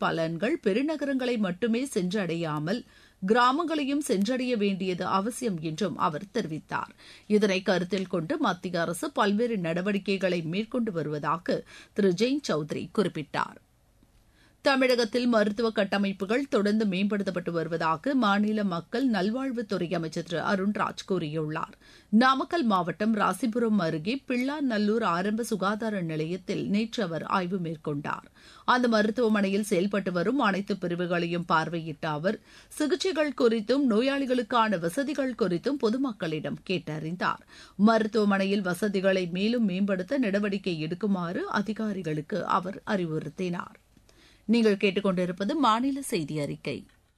பலன்கள் பெருநகரங்களை மட்டுமே சென்றடையாமல் கிராமங்களையும் சென்றடைய வேண்டியது அவசியம் என்றும் அவர் தெரிவித்தார் இதனை கருத்தில் கொண்டு மத்திய அரசு பல்வேறு நடவடிக்கைகளை மேற்கொண்டு வருவதாக திரு ஜெயின் சௌத்ரி குறிப்பிட்டார் தமிழகத்தில் மருத்துவ கட்டமைப்புகள் தொடர்ந்து மேம்படுத்தப்பட்டு வருவதாக மாநில மக்கள் நல்வாழ்வுத்துறை அமைச்சர் திரு அருண்ராஜ் கூறியுள்ளார் நாமக்கல் மாவட்டம் ராசிபுரம் அருகே பிள்ளாநல்லூர் ஆரம்ப சுகாதார நிலையத்தில் நேற்று அவர் ஆய்வு மேற்கொண்டார் அந்த மருத்துவமனையில் செயல்பட்டு வரும் அனைத்து பிரிவுகளையும் பார்வையிட்ட அவர் சிகிச்சைகள் குறித்தும் நோயாளிகளுக்கான வசதிகள் குறித்தும் பொதுமக்களிடம் கேட்டறிந்தார் மருத்துவமனையில் வசதிகளை மேலும் மேம்படுத்த நடவடிக்கை எடுக்குமாறு அதிகாரிகளுக்கு அவர் அறிவுறுத்தினார் நீங்கள் கேட்டுக்கொண்டிருப்பது மாநில செய்தி அறிக்கை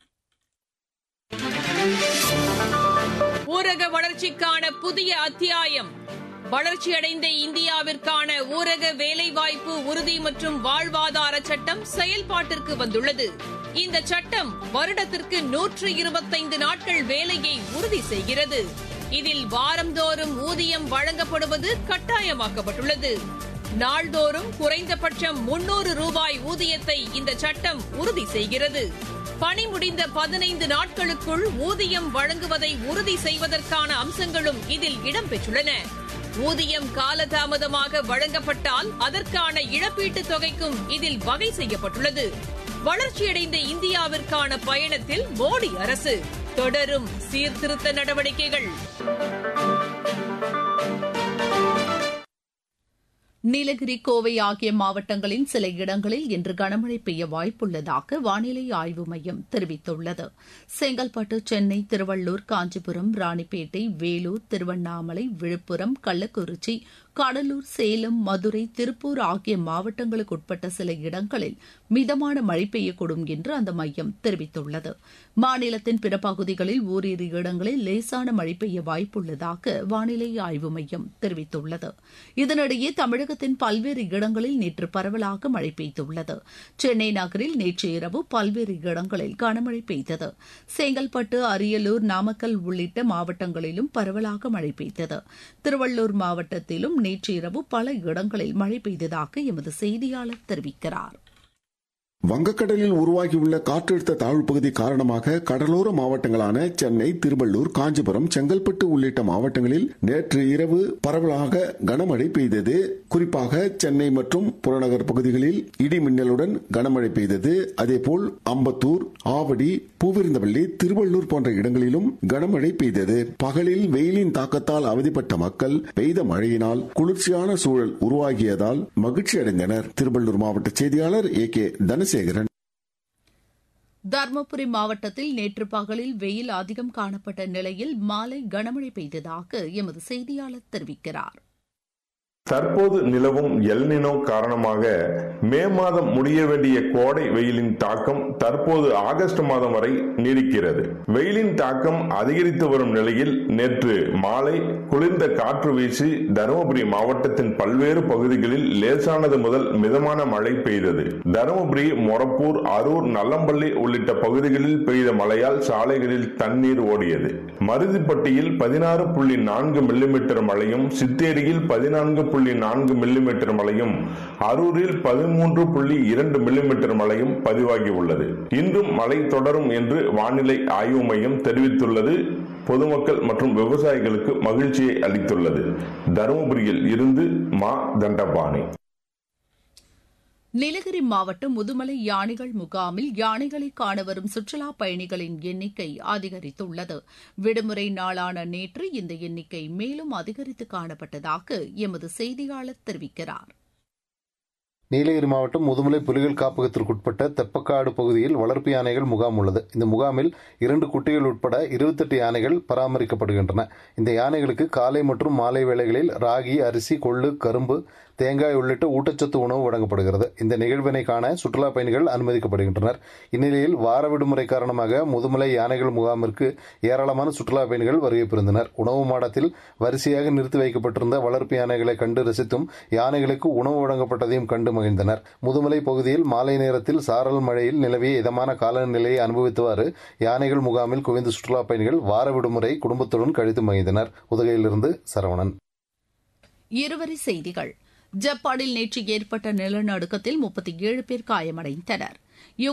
ஊரக வளர்ச்சிக்கான புதிய அத்தியாயம் வளர்ச்சியடைந்த இந்தியாவிற்கான ஊரக வேலைவாய்ப்பு உறுதி மற்றும் வாழ்வாதார சட்டம் செயல்பாட்டிற்கு வந்துள்ளது இந்த சட்டம் வருடத்திற்கு நூற்று இருபத்தைந்து நாட்கள் வேலையை உறுதி செய்கிறது இதில் வாரந்தோறும் ஊதியம் வழங்கப்படுவது கட்டாயமாக்கப்பட்டுள்ளது நாள்தோறும் குறைந்தபட்சம் முன்னூறு ரூபாய் ஊதியத்தை இந்த சட்டம் உறுதி செய்கிறது பணி முடிந்த பதினைந்து நாட்களுக்குள் ஊதியம் வழங்குவதை உறுதி செய்வதற்கான அம்சங்களும் இதில் இடம்பெற்றுள்ளன ஊதியம் காலதாமதமாக வழங்கப்பட்டால் அதற்கான இழப்பீட்டுத் தொகைக்கும் இதில் வகை செய்யப்பட்டுள்ளது வளர்ச்சியடைந்த இந்தியாவிற்கான பயணத்தில் மோடி அரசு தொடரும் சீர்திருத்த நடவடிக்கைகள் நீலகிரி கோவை ஆகிய மாவட்டங்களின் சில இடங்களில் இன்று கனமழை பெய்ய வாய்ப்புள்ளதாக வானிலை ஆய்வு மையம் தெரிவித்துள்ளது செங்கல்பட்டு சென்னை திருவள்ளூர் காஞ்சிபுரம் ராணிப்பேட்டை வேலூர் திருவண்ணாமலை விழுப்புரம் கள்ளக்குறிச்சி கடலூர் சேலம் மதுரை திருப்பூர் ஆகிய மாவட்டங்களுக்கு உட்பட்ட சில இடங்களில் மிதமான மழை பெய்யக்கூடும் என்று அந்த மையம் தெரிவித்துள்ளது மாநிலத்தின் பிற பகுதிகளில் ஓரிரு இடங்களில் லேசான மழை பெய்ய வாய்ப்புள்ளதாக வானிலை ஆய்வு மையம் தெரிவித்துள்ளது இதனிடையே தமிழகத்தின் பல்வேறு இடங்களில் நேற்று பரவலாக மழை பெய்துள்ளது சென்னை நகரில் நேற்று இரவு பல்வேறு இடங்களில் கனமழை பெய்தது செங்கல்பட்டு அரியலூர் நாமக்கல் உள்ளிட்ட மாவட்டங்களிலும் பரவலாக மழை பெய்தது திருவள்ளூர் மாவட்டத்திலும் நேற்று இரவு பல இடங்களில் மழை பெய்ததாக எமது செய்தியாளர் தெரிவிக்கிறார் வங்கக்கடலில் உருவாகியுள்ள காற்றழுத்த தாழ்வு பகுதி காரணமாக கடலோர மாவட்டங்களான சென்னை திருவள்ளூர் காஞ்சிபுரம் செங்கல்பட்டு உள்ளிட்ட மாவட்டங்களில் நேற்று இரவு பரவலாக கனமழை பெய்தது குறிப்பாக சென்னை மற்றும் புறநகர் பகுதிகளில் இடி மின்னலுடன் கனமழை பெய்தது அதேபோல் அம்பத்தூர் ஆவடி பூவிருந்தவள்ளி திருவள்ளூர் போன்ற இடங்களிலும் கனமழை பெய்தது பகலில் வெயிலின் தாக்கத்தால் அவதிப்பட்ட மக்கள் பெய்த மழையினால் குளிர்ச்சியான சூழல் உருவாகியதால் மகிழ்ச்சி அடைந்தனர் திருவள்ளூர் மாவட்ட செய்தியாளர் ஏ கே தனசேகரன் தருமபுரி மாவட்டத்தில் நேற்று பகலில் வெயில் அதிகம் காணப்பட்ட நிலையில் மாலை கனமழை பெய்ததாக எமது செய்தியாளர் தெரிவிக்கிறார் தற்போது நிலவும் எல்னினோ காரணமாக மே மாதம் முடிய வேண்டிய கோடை வெயிலின் தாக்கம் தற்போது ஆகஸ்ட் மாதம் வரை நீடிக்கிறது வெயிலின் தாக்கம் அதிகரித்து வரும் நிலையில் நேற்று மாலை குளிர்ந்த காற்று வீசி தருமபுரி மாவட்டத்தின் பல்வேறு பகுதிகளில் லேசானது முதல் மிதமான மழை பெய்தது தருமபுரி மொரப்பூர் அரூர் நல்லம்பள்ளி உள்ளிட்ட பகுதிகளில் பெய்த மழையால் சாலைகளில் தண்ணீர் ஓடியது மருதிப்பட்டியில் பதினாறு புள்ளி நான்கு மில்லிமீட்டர் மழையும் சித்தேரியில் பதினான்கு புள்ளி நான்கு மில்லிமீட்டர் மழையும் அரூரில் பதிமூன்று புள்ளி இரண்டு மில்லிமீட்டர் மழையும் பதிவாகியுள்ளது இன்றும் மழை தொடரும் என்று வானிலை ஆய்வு மையம் தெரிவித்துள்ளது பொதுமக்கள் மற்றும் விவசாயிகளுக்கு மகிழ்ச்சியை அளித்துள்ளது தருமபுரியில் இருந்து மா தண்டபாணி நீலகிரி மாவட்டம் முதுமலை யானைகள் முகாமில் யானைகளை காண வரும் சுற்றுலா பயணிகளின் எண்ணிக்கை அதிகரித்துள்ளது விடுமுறை நாளான நேற்று இந்த எண்ணிக்கை மேலும் அதிகரித்து காணப்பட்டதாக எமது செய்தியாளர் தெரிவிக்கிறார் நீலகிரி மாவட்டம் முதுமலை புலிகள் காப்பகத்திற்குட்பட்ட தெப்பக்காடு பகுதியில் வளர்ப்பு யானைகள் முகாம் உள்ளது இந்த முகாமில் இரண்டு குட்டிகள் உட்பட இருபத்தெட்டு யானைகள் பராமரிக்கப்படுகின்றன இந்த யானைகளுக்கு காலை மற்றும் மாலை வேளைகளில் ராகி அரிசி கொள்ளு கரும்பு தேங்காய் உள்ளிட்ட ஊட்டச்சத்து உணவு வழங்கப்படுகிறது இந்த நிகழ்வினை காண சுற்றுலா பயணிகள் அனுமதிக்கப்படுகின்றனர் இந்நிலையில் வார விடுமுறை காரணமாக முதுமலை யானைகள் முகாமிற்கு ஏராளமான சுற்றுலா பயணிகள் வருகை புரிந்தனர் உணவு மாடத்தில் வரிசையாக நிறுத்தி வைக்கப்பட்டிருந்த வளர்ப்பு யானைகளை கண்டு ரசித்தும் யானைகளுக்கு உணவு வழங்கப்பட்டதையும் கண்டு மகிழ்ந்தனர் முதுமலை பகுதியில் மாலை நேரத்தில் சாரல் மழையில் நிலவிய இதமான காலநிலையை அனுபவித்தவாறு யானைகள் முகாமில் குவிந்த சுற்றுலா பயணிகள் வார விடுமுறை குடும்பத்துடன் கழித்து மகிழ்ந்தனர் உதகையிலிருந்து சரவணன் இருவரி செய்திகள் ஜப்பானில் நேற்று ஏற்பட்ட நிலநடுக்கத்தில் முப்பத்தி ஏழு பேர் காயமடைந்தனர்